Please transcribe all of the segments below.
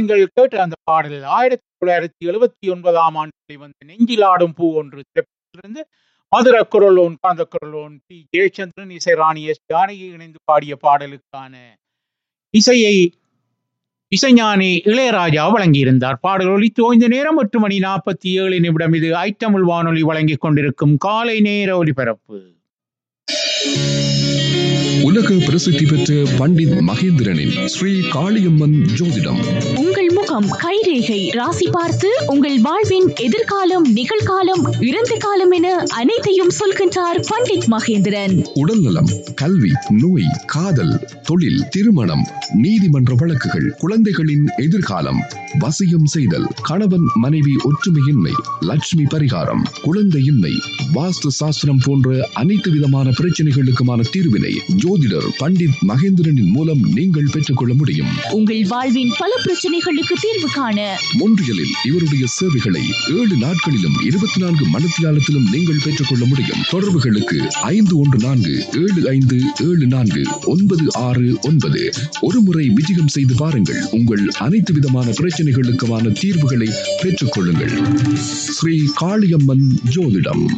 நீங்கள் கேட்ட அந்த பாடல் ஆயிரத்தி தொள்ளாயிரத்தி எழுபத்தி ஒன்பதாம் ஆண்டு வெளிவந்த நெஞ்சிலாடும் பூ ஒன்று திரைப்படத்திலிருந்து மதுர குரலோன் காந்த குரலோன் பி ஜெயச்சந்திரன் இசை ராணி எஸ் ஜானகி இணைந்து பாடிய பாடலுக்கான இசையை இசைஞானி இளையராஜா வழங்கியிருந்தார் பாடல் ஒலித்து ஓய்ந்த நேரம் எட்டு மணி நாற்பத்தி ஏழு நிமிடம் இது ஐட்டமிழ் வானொலி வழங்கிக் கொண்டிருக்கும் காலை நேர ஒலிபரப்பு உலக பிரசித்தி பெற்ற பண்டித் மகேந்திரனின் ஸ்ரீ காளியம்மன் ஜோதிடம் உங்கள் முகம் கைரேகை ராசி பார்த்து உங்கள் வாழ்வின் எதிர்காலம் நிகழ்காலம் இறந்த காலம் என அனைத்தையும் சொல்கின்றார் பண்டிட் மகேந்திரன் உடல்நலம் கல்வி நோய் காதல் தொழில் திருமணம் நீதிமன்ற வழக்குகள் குழந்தைகளின் எதிர்காலம் வசியம் செய்தல் கணவன் மனைவி ஒற்றுமையின்மை லட்சுமி பரிகாரம் குழந்தையின்மை வாஸ்து சாஸ்திரம் போன்ற அனைத்து விதமான பிரச்சனைகளுக்குமான தீர்வினை ஜோதிடர் பண்டித் மகேந்திரனின் மூலம் நீங்கள் பெற்றுக்கொள்ள முடியும் உங்கள் வாழ்வின் பல பிரச்சனைகளுக்கு தீர்வு காண மொன்றியலில் இவருடைய சேவைகளை ஏழு நாட்களிலும் இருபத்தி நான்கு மணித்தியாலத்திலும் நீங்கள் பெற்றுக்கொள்ள முடியும் தொடர்புகளுக்கு ஐந்து ஒன்று நான்கு ஏழு ஐந்து ஏழு நான்கு ஒன்பது ஆறு ஒன்பது ஒரு முறை விஜயம் செய்து பாருங்கள் உங்கள் அனைத்து விதமான பிரச்சனைகளுக்குமான தீர்வுகளை பெற்றுக்கொள்ளுங்கள் ஸ்ரீ காளியம்மன் ஜோதிடம்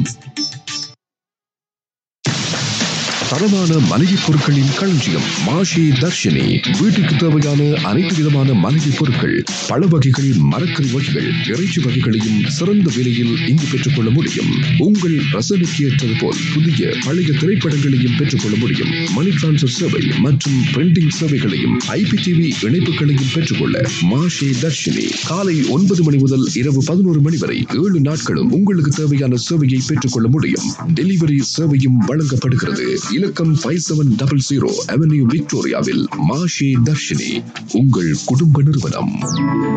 தரமான மளிகை பொருட்களின் களஞ்சியம் மாஷி தர்ஷினி வீட்டுக்கு தேவையான அனைத்து விதமான மளிகை பொருட்கள் பழ வகைகள் மரக்கறி வகைகள் இறைச்சி வகைகளையும் சிறந்த விலையில் இங்கு பெற்றுக்கொள்ள முடியும் உங்கள் ரசனைக்கு ஏற்றது போல் புதிய பழைய திரைப்படங்களையும் பெற்றுக்கொள்ள முடியும் மணி டிரான்ஸ்ஃபர் சேவை மற்றும் பிரிண்டிங் சேவைகளையும் ஐபிடிவி இணைப்புகளையும் பெற்றுக்கொள்ள மாஷி தர்ஷினி காலை ஒன்பது மணி முதல் இரவு பதினோரு மணி வரை ஏழு நாட்களும் உங்களுக்கு தேவையான சேவையை பெற்றுக்கொள்ள முடியும் டெலிவரி சேவையும் வழங்கப்படுகிறது இலக்கம் five seven double zero avenue விக்டோரியாவில் மாஷே தர்ஷினி உங்கள் குடும்ப நிறுவனம்